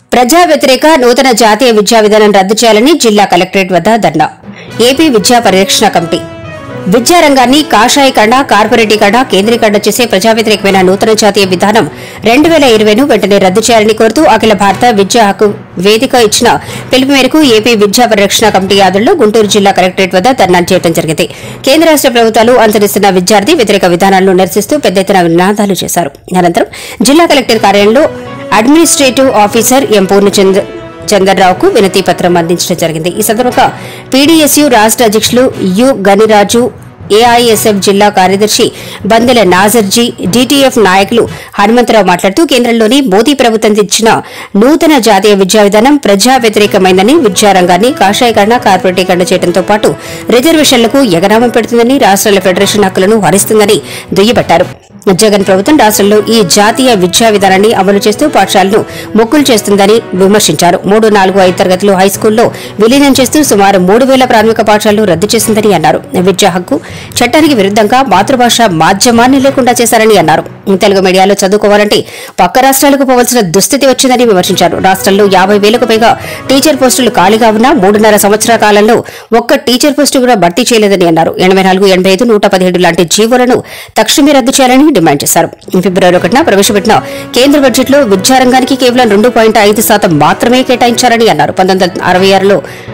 ప్రజా వ్యతిరేక నూతన జాతీయ విద్యా విధానం రద్దు చేయాలని జిల్లా కలెక్టరేట్ వద్ద ధర్నా ఏపీ విద్యా పరిరక్షణ కమిటీ విద్యారంగాన్ని కాషాయీకరణ కార్పొరేటీకరణ కేంద్రీకరణ చేసే ప్రజా వ్యతిరేకమైన నూతన జాతీయ విధానం రెండు వేల ఇరవైను వెంటనే రద్దు చేయాలని కోరుతూ అఖిల భారత విద్యా హక్కు వేదిక ఇచ్చిన పిలుపు మేరకు ఏపీ విద్యా పరిరక్షణ కమిటీ ఆధ్వర్యంలో గుంటూరు జిల్లా కలెక్టరేట్ వద్ద ధర్నా చేయడం జరిగింది కేంద్ర రాష్ట ప్రభుత్వాలు అనుసరిస్తున్న విద్యార్థి వ్యతిరేక విధానాలను నిరసిస్తూ పెద్ద ఎత్తున నినాదాలు చేశారు అనంతరం జిల్లా కలెక్టర్ కార్యాలయంలో అడ్మినిస్ట్రేటివ్ ఆఫీసర్ ఎం పూర్ణచంద్ర చంద్రరావుకు వినతి పత్రం అందించడం జరిగింది ఈ సందర్భంగా పీడీఎస్యు రాష్ట అధ్యక్షులు యు గనిరాజు ఏఐఎస్ఎఫ్ జిల్లా కార్యదర్శి బందెల నాజర్జీ డీటీఎఫ్ నాయకులు హనుమంతరావు మాట్లాడుతూ కేంద్రంలోని మోదీ ప్రభుత్వం తెచ్చిన నూతన జాతీయ విద్యా విధానం ప్రజా వ్యతిరేకమైందని విద్యారంగాన్ని కాషాయీకరణ కార్పొరేటీకరణ చేయడంతో పాటు రిజర్వేషన్లకు ఎగనామం పెడుతుందని రాష్ట్రాల ఫెడరేషన్ హక్కులను హరిస్తుందని దుయ్యబట్టారు జగన్ ప్రభుత్వం రాష్ట్రంలో ఈ జాతీయ విద్యా విధానాన్ని అమలు చేస్తూ పాఠశాలను మొక్కులు చేస్తుందని విమర్శించారు మూడు నాలుగు ఐదు తరగతులు హైస్కూల్లో విలీనం చేస్తూ సుమారు మూడు వేల ప్రాథమిక పాఠశాలలు రద్దు చేసిందని అన్నారు విద్యా హక్కు చట్టానికి విరుద్దంగా మాతృభాష మాధ్యమాన్ని లేకుండా చేశారని అన్నారు తెలుగు మీడియాలో చదువుకోవాలంటే పక్క రాష్ట్రాలకు పోవాల్సిన దుస్థితి వచ్చిందని విమర్శించారు రాష్ట్రంలో యాభై వేలకు పైగా టీచర్ పోస్టులు ఖాళీగా ఉన్నా మూడున్నర సంవత్సరాల కాలంలో ఒక్క టీచర్ పోస్టు కూడా భర్తీ చేయలేదని అన్నారు ఎనభై నాలుగు ఎనభై ఐదు నూట పదిహేడు లాంటి జీవోలను తక్షణమే రద్దు చేయాలని డిమాండ్ చేశారు ఫిబ్రవరి ఒకటిన ప్రవేశపెట్టిన కేంద్ర బడ్జెట్లో విద్యారంగానికి కేవలం రెండు పాయింట్ ఐదు శాతం మాత్రమే కేటాయించారని అన్నారు పంతొమ్మిది వందల అరవై ఆరులో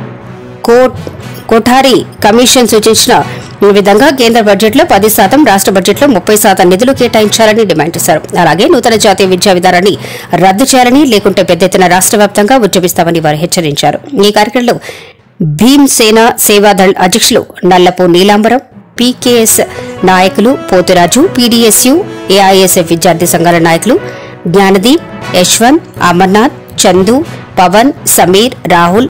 కోట్ కోఠారి కమిషన్ సూచించిన ఈ విధంగా కేంద్ర బడ్జెట్లో పది శాతం రాష్ట్ర బడ్జెట్లో ముప్పై శాతం నిధులు కేటాయించాలని డిమాండ్ చేశారు అలాగే నూతన జాతీయ విద్యా విధానాన్ని రద్దు చేయాలని లేకుంటే పెద్ద ఎత్తున రాష్ట్ర వ్యాప్తంగా ఉద్యమిస్తామని వారు హెచ్చరించారు ఈ కార్యక్రమంలో భీమ్సేన సేవాదళ్ అధ్యక్షులు నల్లపు నీలాంబరం పీకేఎస్ నాయకులు పోతురాజు పీడీఎస్యు ఏఐఎస్ఎఫ్ విద్యార్థి సంఘాల నాయకులు జ్ఞానదీప్ యశ్వంత్ అమర్నాథ్ చందు పవన్ సమీర్ రాహుల్